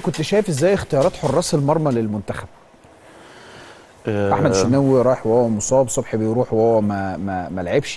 كنت شايف ازاي اختيارات حراس المرمى للمنتخب آه، احمد الشناوي رايح وهو مصاب صبحي بيروح وهو ما ما, ما لعبش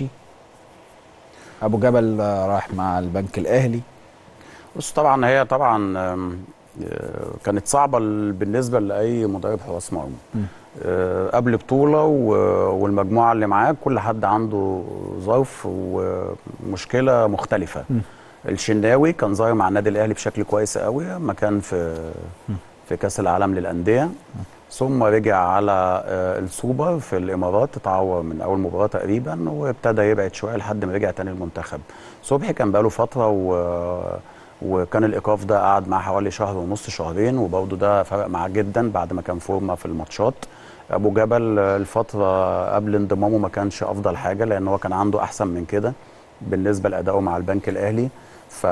ابو جبل آه، رايح مع البنك الاهلي بص طبعا هي طبعا آم، آه، كانت صعبه ل- بالنسبه لاي مدرب حراس مرمى آه، قبل بطوله و- والمجموعه اللي معاه كل حد عنده ظرف ومشكله مختلفه الشناوي كان ظاهر مع النادي الاهلي بشكل كويس قوي لما كان في في كاس العالم للانديه ثم رجع على آه، السوبر في الامارات اتعور من اول مباراه تقريبا وابتدى يبعد شويه لحد ما رجع تاني المنتخب صبحي كان بقاله فتره و وكان الايقاف ده قعد معاه حوالي شهر ونص شهرين وبرضه ده فرق معاه جدا بعد ما كان فورمه في الماتشات ابو جبل آه، الفتره قبل انضمامه ما كانش افضل حاجه لان هو كان عنده احسن من كده بالنسبه لادائه مع البنك الاهلي ف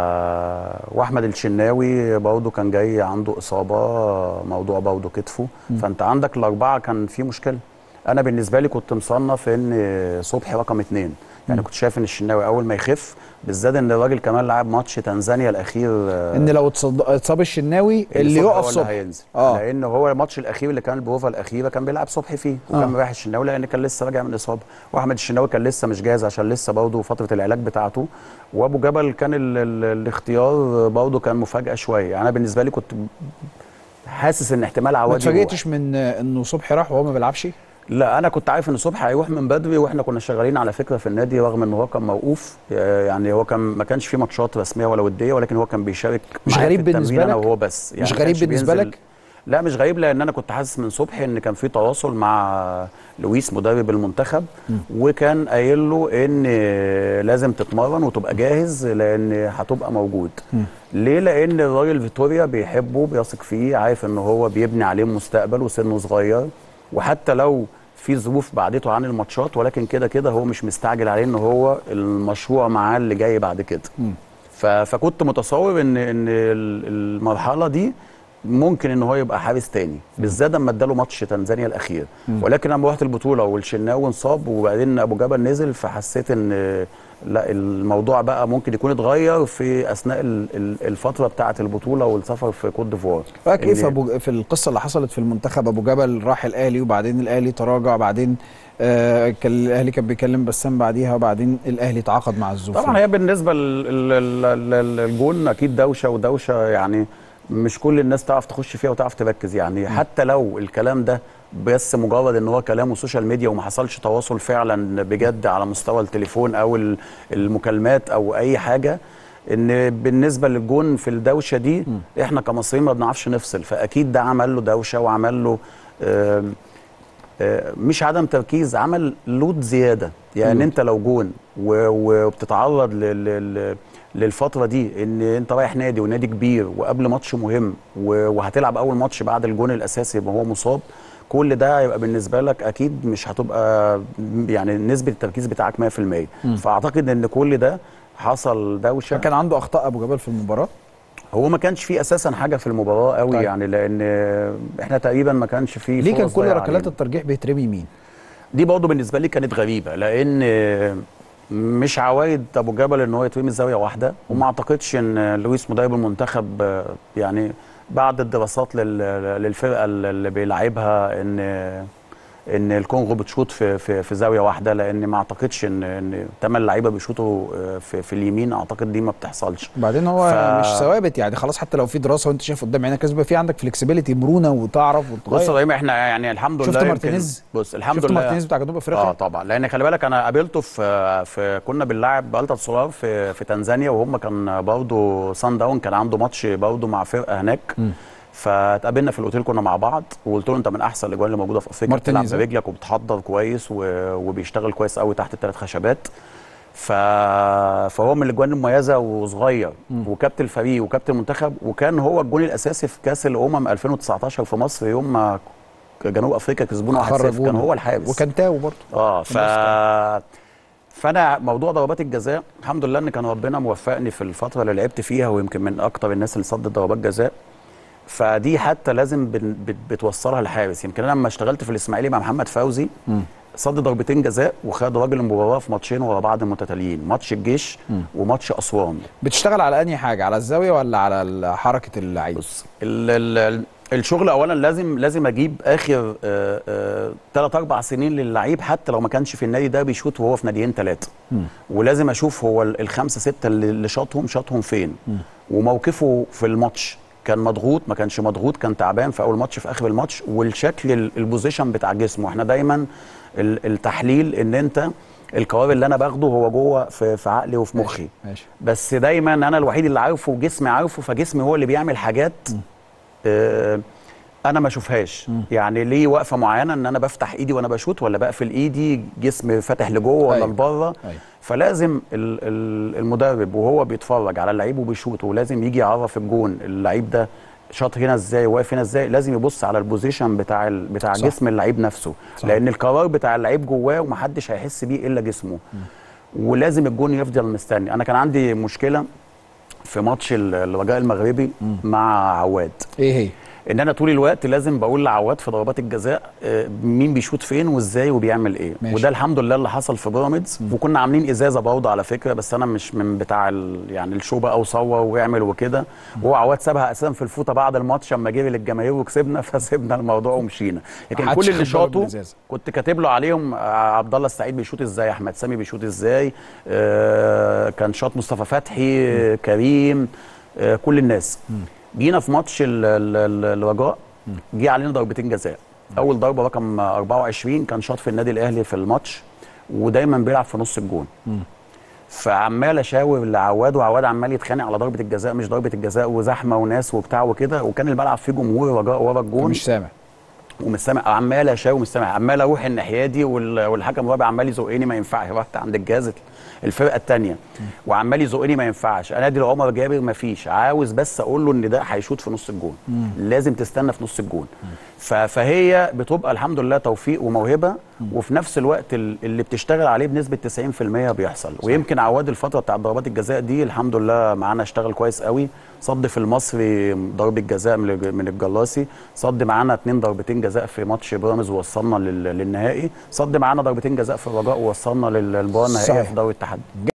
واحمد الشناوي برضه كان جاي عنده اصابه موضوع برضه كتفه فانت عندك الاربعه كان في مشكله انا بالنسبه لي كنت مصنف ان صبحي رقم اتنين يعني كنت شايف ان الشناوي اول ما يخف بالذات ان الراجل كمان لعب ماتش تنزانيا الاخير آه، ان لو اتصد- اتصاب الشناوي اللي صبحي يقف هو اللي صبحي هينزل آه. لان هو الماتش الاخير اللي كان البروفا الاخيره كان بيلعب صبحي فيه وكان آه. مريح الشناوي لان كان لسه راجع من اصابه واحمد الشناوي كان لسه مش جاهز عشان لسه برضه فتره العلاج بتاعته وابو جبل كان ال ال الاختيار برضه كان مفاجاه شويه يعني انا بالنسبه لي كنت حاسس ان احتمال ما عوادي يروح. اتفاجئتش من آه، انه صبحي راح وهو ما بيلعبش لا انا كنت عارف ان صبحي هيروح من بدري واحنا كنا شغالين على فكره في النادي رغم ان هو كان موقوف آه، يعني هو كان ما كانش في ماتشات رسميه ولا وديه ولكن هو كان بيشارك مش معايا غريب في التمرين بالنسبة انا لك؟ وهو بس مش ما غريب كانش بالنسبة بينزل- لك؟ لا مش غريب لان انا كنت حاسس من صبحي ان كان في تواصل مع لويس مدرب المنتخب وكان قايل له ان لازم تتمرن وتبقى جاهز لان هتبقى موجود ليه لان الراجل فيتوريا بيحبه بيثق فيه عارف ان هو بيبني عليه مستقبل وسنه صغير وحتى لو في ظروف بعدته عن الماتشات ولكن كده كده هو مش مستعجل عليه ان هو المشروع معاه اللي جاي بعد كده ف- فكنت متصور ان ان ال- المرحله دي ممكن ان هو يبقى حارس تاني بالذات لما اداله ماتش تنزانيا الاخير ولكن لما رحت البطوله والشناوي انصاب وبعدين ابو جبل نزل فحسيت ان لا الموضوع بقى ممكن يكون اتغير في اثناء ال- ال- الفتره بتاعه البطوله والسفر في كوت ديفوار رايك ايه في إن- أبو في القصه اللي حصلت في المنتخب ابو جبل راح الاهلي وبعدين الاهلي تراجع بعدين آه كان الاهلي كان بيكلم بسام بعديها وبعدين الاهلي تعاقد مع الزوفي طبعا هي بالنسبه للجون اكيد دوشه ودوشه يعني مش كل الناس تعرف تخش فيها وتعرف تركز يعني حتى لو الكلام ده بس مجرد ان هو كلام وسوشيال ميديا وما حصلش تواصل فعلا بجد على مستوى التليفون او ال- المكالمات او اي حاجه ان بالنسبه للجون في الدوشه دي احنا كمصريين ما بنعرفش نفصل فاكيد ده عمل له دوشه وعمل له آم، آه، مش عدم تركيز عمل لود زياده يعني انت لو جون و- و- وبتتعرض لل- لل- للفتره دي ان انت رايح نادي ونادي كبير وقبل ماتش مهم و- وهتلعب اول ماتش بعد الجون الاساسي يبقى هو مصاب كل ده هيبقى بالنسبه لك اكيد مش هتبقى يعني نسبه التركيز بتاعك 100% فاعتقد ان كل ده حصل دوشه كان عنده اخطاء ابو جبل في المباراه هو ما كانش فيه اساسا حاجه في المباراه قوي طيب. يعني لان احنا تقريبا ما كانش فيه ليه كان فرص كل ضايعة ركلات علينا. الترجيح بيترمي مين دي برضه بالنسبه لي كانت غريبه لان مش عوايد ابو جبل ان هو يترمي زاويه واحده وما اعتقدش ان لويس مدرب المنتخب آه، يعني بعد الدراسات لل- للفرقه اللي بيلعبها ان ان الكونغو بتشوط في في, في زاويه واحده لان ما اعتقدش ان ان ثمان لعيبه بيشوطوا آه، في, في اليمين اعتقد دي ما بتحصلش وبعدين هو ف- مش ثوابت يعني خلاص حتى لو في دراسه وانت شايف قدام عينك لازم يبقى في عندك فلكسبيليتي مرونه وتعرف بص يا وتغير ابراهيم احنا يعني الحمد شفت لله يمكن- مارتينيز؟ بص الحمد شفت لله مارتينيز بتاع جنوب افريقيا اه طبعا لان خلي بالك انا قابلته في في كنا بنلعب بالتا سولار في في تنزانيا وهم كان برضه سان داون كان عنده ماتش برضه مع فرقه هناك فاتقابلنا في الاوتيل كنا مع بعض وقلت له انت من احسن الاجوان اللي موجوده في افريقيا بتلعب مارتينيز، ها؟ برجلك وبتحضر كويس و... وبيشتغل كويس قوي تحت الثلاث خشبات ف... فهو من الاجوان المميزه وصغير وكابتن الفريق وكابتن المنتخب وكان هو الجون الاساسي في كاس الامم 2019 في مصر يوم ما جنوب افريقيا كسبونا 1-0 كان خرجونا. هو الحارس وكان تاو برضه اه ف الناس فانا موضوع ضربات الجزاء الحمد لله ان كان ربنا موفقني في الفتره اللي لعبت فيها ويمكن من اكتر الناس اللي صدت ضربات جزاء فدي حتى لازم بن- بت- بتوصلها للحارس يمكن انا لما اشتغلت في الاسماعيلي مع محمد فوزي صد ضربتين جزاء وخد راجل المباراه في ماتشين ورا بعض متتاليين ماتش الجيش وماتش اسوان بتشتغل على انهي حاجه على الزاويه ولا على ال- حركه اللعيب بص ال ال الشغل اولا لازم لازم اجيب اخر ثلاث اربع سنين للعيب حتى لو ما كانش في النادي ده بيشوط وهو في ناديين ثلاثه ولازم اشوف هو ال- الخمسه سته اللي اللي شاطهم شاطهم فين وموقفه في الماتش كان مضغوط ما كانش مضغوط كان تعبان في اول ماتش في اخر الماتش والشكل ال- البوزيشن بتاع جسمه احنا دايما ال- التحليل ان انت القرار اللي انا باخده هو جوه في, في عقلي وفي مخي ماشي بس دايما انا الوحيد اللي عارفه وجسمي عارفه فجسمي هو اللي بيعمل حاجات آه انا ما اشوفهاش يعني ليه وقفه معينه ان انا بفتح ايدي وانا بشوط ولا بقفل ايدي جسمي فاتح لجوه ولا أيوة. لبره أيوة. فلازم ال- ال- المدرب وهو بيتفرج على اللعيب وبيشوط ولازم يجي يعرف الجون اللعيب ده شاط هنا ازاي واقف هنا ازاي لازم يبص على البوزيشن بتاع ال... بتاع صح. جسم اللعيب نفسه صح. لان القرار بتاع اللعيب جواه ومحدش هيحس بيه الا جسمه ولازم الجون يفضل مستني انا كان عندي مشكله في ماتش ال- الرجاء المغربي مع عواد ايه هي ان انا طول الوقت لازم بقول لعواد في ضربات الجزاء آه، مين بيشوط فين وازاي وبيعمل ايه ماشي. وده الحمد لله اللي حصل في بيراميدز وكنا عاملين ازازه برضه على فكره بس انا مش من بتاع ال... يعني الشو بقى وصور ويعمل وكده وهو عواد سابها اساسا في الفوطه بعد الماتش اما جري للجماهير وكسبنا فسيبنا الموضوع ومشينا لكن محدش كل اللي خد باله شاطوا بالإزازة. كنت كاتب له عليهم آه، عبد الله السعيد بيشوط ازاي احمد سامي بيشوط ازاي آه كان شاط مصطفى فتحي آه، كريم آه كل الناس جينا في ماتش ال- ال- ال- الرجاء جه علينا ضربتين جزاء اول ضربه رقم 24 كان شاط في النادي الاهلي في الماتش ودايما بيلعب في نص الجون فعمال اشاور لعواد وعواد عمال يتخانق على ضربه الجزاء مش ضربه الجزاء وزحمه وناس وبتاع وكده وكان الملعب فيه جمهور رجاء ورا الجون مش سامع ومش سامع عمال اشاور مش سامع عمال اروح الناحيه دي وال- والحكم الرابع عمال يزقني ما ينفعش رحت عند الجهاز الفرقه الثانيه وعمال يزقني ما ينفعش انادي لعمر جابر ما فيش عاوز بس اقول له ان ده هيشوط في نص الجون لازم تستنى في نص الجون ف- فهي بتبقى الحمد لله توفيق وموهبه وفي نفس الوقت ال- اللي بتشتغل عليه بنسبه 90% بيحصل ويمكن عواد الفتره بتاعت ضربات الجزاء دي الحمد لله معانا اشتغل كويس قوي صد في المصري ضربه جزاء من الج- من الجلاصي صد معانا اتنين ضربتين جزاء في ماتش بيراميدز ووصلنا لل- للنهائي صد معانا ضربتين جزاء في الرجاء ووصلنا لل- للمباراه النهائيه صحيح. في دوري الاتحاد